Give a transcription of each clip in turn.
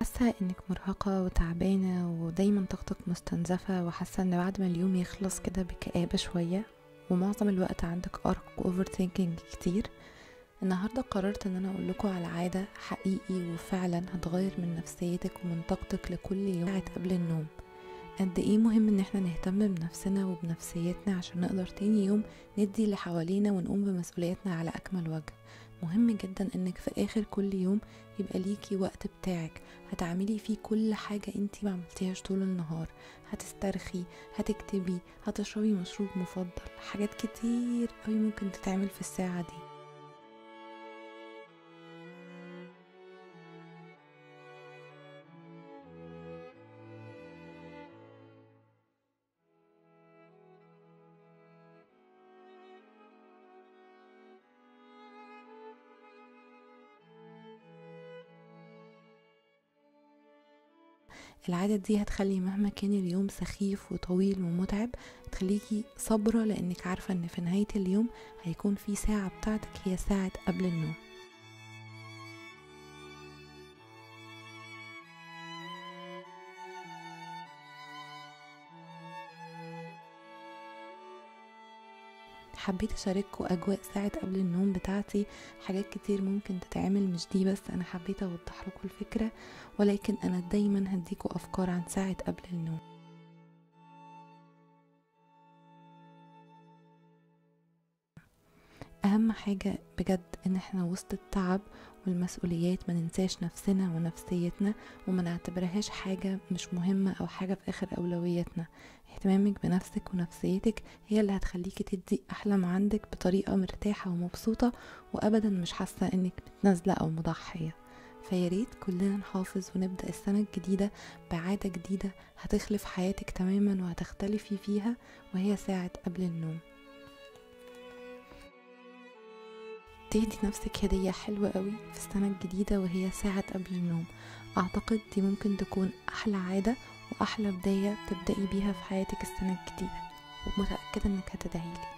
حاسة انك مرهقة وتعبانة ودايما طاقتك مستنزفة وحاسة ان بعد ما اليوم يخلص كده بكآبة شوية ومعظم الوقت عندك أرق وأوفر ثينكينج كتير النهاردة قررت ان انا اقول لكم على عادة حقيقي وفعلا هتغير من نفسيتك ومن طاقتك لكل يوم ساعة قبل النوم قد ايه مهم ان احنا نهتم بنفسنا وبنفسيتنا عشان نقدر تاني يوم ندي اللي حوالينا ونقوم بمسؤولياتنا على اكمل وجه مهم جدا انك في اخر كل يوم يبقى ليكي وقت بتاعك هتعملي فيه كل حاجة انتي ما عملتيهاش طول النهار هتسترخي هتكتبي هتشربي مشروب مفضل حاجات كتير قوي ممكن تتعمل في الساعة دي العادة دي هتخلي مهما كان اليوم سخيف وطويل ومتعب تخليكي صبرة لأنك عارفة أن في نهاية اليوم هيكون في ساعة بتاعتك هي ساعة قبل النوم حبيت اشارككم اجواء ساعه قبل النوم بتاعتي حاجات كتير ممكن تتعمل مش دي بس انا حبيت اوضح لكم الفكره ولكن انا دايما هديكوا افكار عن ساعه قبل النوم اهم حاجه بجد ان احنا وسط التعب والمسؤوليات ما ننساش نفسنا ونفسيتنا وما نعتبرهاش حاجة مش مهمة أو حاجة في آخر أولوياتنا اهتمامك بنفسك ونفسيتك هي اللي هتخليكي تدي أحلى ما عندك بطريقة مرتاحة ومبسوطة وأبدا مش حاسة إنك متنازلة أو مضحية فياريت كلنا نحافظ ونبدأ السنة الجديدة بعادة جديدة هتخلف حياتك تماما وهتختلفي فيها وهي ساعة قبل النوم تهدي نفسك هدية حلوة قوي في السنة الجديدة وهي ساعة قبل النوم أعتقد دي ممكن تكون أحلى عادة وأحلى بداية تبدأي بيها في حياتك السنة الجديدة ومتأكدة إنك هتدعيلي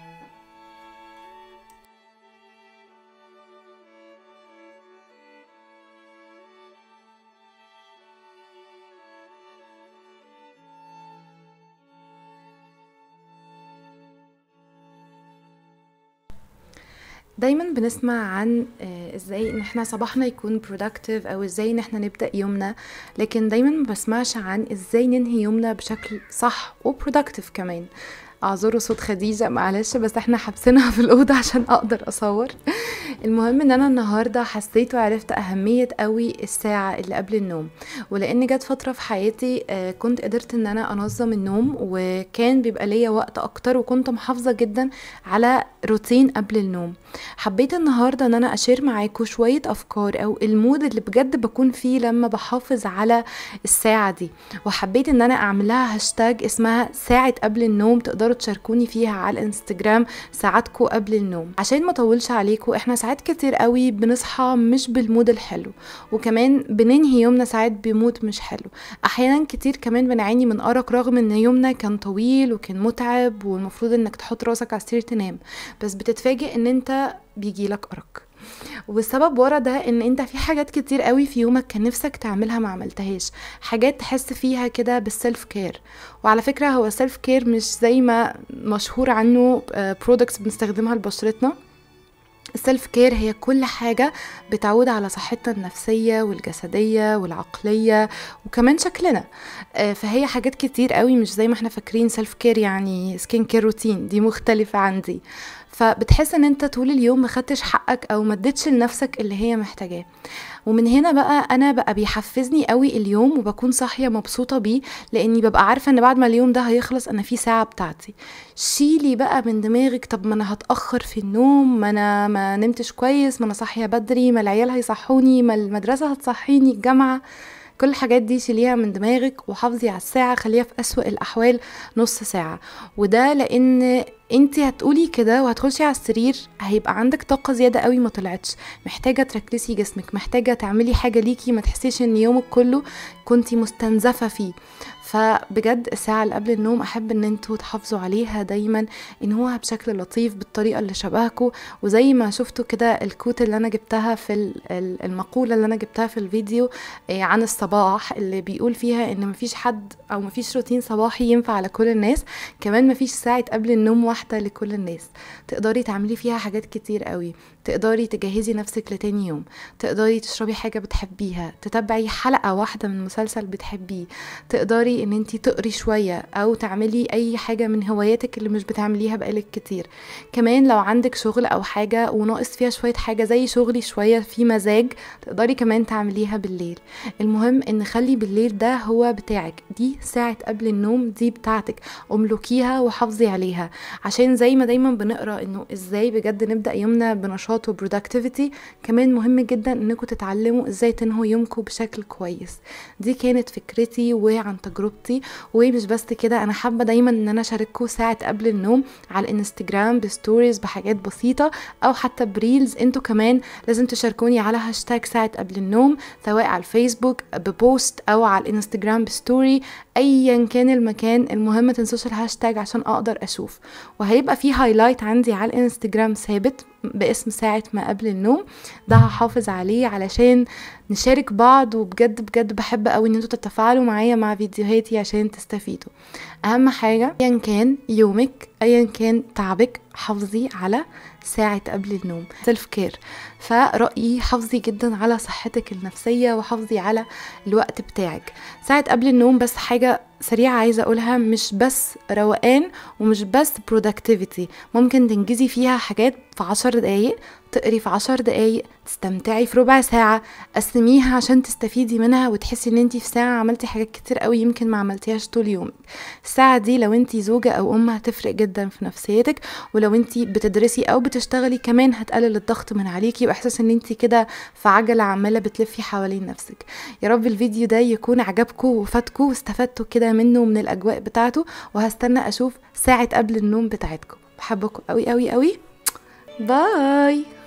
دايما بنسمع عن ازاي ان احنا صباحنا يكون productive او ازاي ان احنا نبدا يومنا لكن دايما ما بسمعش عن ازاي ننهي يومنا بشكل صح وبرودكتيف كمان اعذروا صوت خديجة معلش بس احنا حابسينها في الأوضة عشان أقدر أصور المهم ان انا النهاردة حسيت وعرفت أهمية قوي الساعة اللي قبل النوم ولأن جت فترة في حياتي كنت قدرت ان انا أنظم النوم وكان بيبقى ليا وقت أكتر وكنت محافظة جدا على روتين قبل النوم حبيت النهاردة ان انا أشير معاكم شوية أفكار أو المود اللي بجد بكون فيه لما بحافظ على الساعة دي وحبيت ان انا أعملها هاشتاج اسمها ساعة قبل النوم تقدروا تشاركوني فيها على الانستجرام ساعاتكم قبل النوم عشان ما اطولش عليكم احنا ساعات كتير قوي بنصحى مش بالمود الحلو وكمان بننهي يومنا ساعات بمود مش حلو احيانا كتير كمان بنعاني من ارق رغم ان يومنا كان طويل وكان متعب والمفروض انك تحط راسك على السرير تنام بس بتتفاجئ ان انت بيجيلك ارق والسبب ورا ده ان انت في حاجات كتير قوي في يومك كان نفسك تعملها ما عملتهاش حاجات تحس فيها كده بالسيلف كير وعلى فكره هو السيلف كير مش زي ما مشهور عنه برودكتس بنستخدمها لبشرتنا السيلف كير هي كل حاجة بتعود على صحتنا النفسية والجسدية والعقلية وكمان شكلنا فهي حاجات كتير قوي مش زي ما احنا فاكرين سيلف كير يعني سكين كير روتين دي مختلفة عندي فبتحس ان انت طول اليوم ما خدتش حقك او ما اديتش لنفسك اللي هي محتاجاه ومن هنا بقى انا بقى بيحفزني قوي اليوم وبكون صاحيه مبسوطه بيه لاني ببقى عارفه ان بعد ما اليوم ده هيخلص انا في ساعه بتاعتي شيلي بقى من دماغك طب ما انا هتاخر في النوم ما انا ما نمتش كويس ما انا صاحيه بدري ما العيال هيصحوني ما المدرسه هتصحيني الجامعه كل الحاجات دي شيليها من دماغك وحافظي على الساعة خليها في أسوأ الأحوال نص ساعة وده لأن انت هتقولي كده وهتخشي على السرير هيبقى عندك طاقه زياده قوي ما طلعتش محتاجه تركزي جسمك محتاجه تعملي حاجه ليكي ما تحسيش ان يومك كله كنتي مستنزفه فيه فبجد الساعة اللي قبل النوم أحب إن انتوا تحافظوا عليها دايما انهوها بشكل لطيف بالطريقة اللي شبهكوا وزي ما شفتوا كده الكوت اللي أنا جبتها في ال- ال- المقولة اللي أنا جبتها في الفيديو آه، عن الصباح اللي بيقول فيها إن مفيش حد أو مفيش روتين صباحي ينفع على كل الناس كمان مفيش ساعة قبل النوم واحدة لكل الناس تقدري تعملي فيها حاجات كتير قوي تقدري تجهزي نفسك لتاني يوم تقدري تشربي حاجة بتحبيها تتابعي حلقة واحدة من مسلسل بتحبيه تقدري ان انتي تقري شوية او تعملي اي حاجة من هواياتك اللي مش بتعمليها بقالك كتير كمان لو عندك شغل او حاجة وناقص فيها شوية حاجة زي شغلي شوية في مزاج تقدري كمان تعمليها بالليل المهم ان خلي بالليل ده هو بتاعك دي ساعة قبل النوم دي بتاعتك املكيها وحافظي عليها عشان زي ما دايما بنقرا انه ازاي بجد نبدا يومنا بنشاط وبرودكتيفيتي كمان مهم جدا انكم تتعلموا ازاي تنهوا يومكم بشكل كويس دي كانت فكرتي وعن تجربتي ومش بس كده انا حابه دايما ان انا اشارككم ساعه قبل النوم على الانستجرام بستوريز بحاجات بسيطه او حتى بريلز انتوا كمان لازم تشاركوني على هاشتاج ساعه قبل النوم سواء على الفيسبوك ببوست او على الانستجرام بستوري ايا كان المكان المهم تنسوش الهاشتاج عشان اقدر اشوف وهيبقى في هايلايت عندي على الانستجرام ثابت باسم ساعة ما قبل النوم ده هحافظ عليه علشان نشارك بعض وبجد بجد بحب قوي ان انتوا تتفاعلوا معايا مع فيديوهاتي عشان تستفيدوا اهم حاجة ايا كان يومك ايا كان تعبك حافظي على ساعة قبل النوم سيلف كير فرأيي حافظي جدا على صحتك النفسية وحافظي على الوقت بتاعك ساعة قبل النوم بس حاجة سريعة عايزة أقولها مش بس روقان ومش بس productivity ممكن تنجزي فيها حاجات في عشر دقايق تقري في عشر دقايق تستمتعي في ربع ساعة قسميها عشان تستفيدي منها وتحسي ان انتي في ساعة عملتي حاجات كتير قوي يمكن ما عملتيهاش طول يومك الساعة دي لو انتي زوجة او ام هتفرق جدا في نفسيتك ولو انتي بتدرسي او بتشتغلي كمان هتقلل الضغط من عليكي واحساس ان انتي كده في عجلة عمالة بتلفي حوالين نفسك يا رب الفيديو ده يكون عجبكم وفاتكم واستفدتوا كده منه ومن الاجواء بتاعته وهستنى اشوف ساعة قبل النوم بتاعتكم بحبكم قوي قوي قوي باي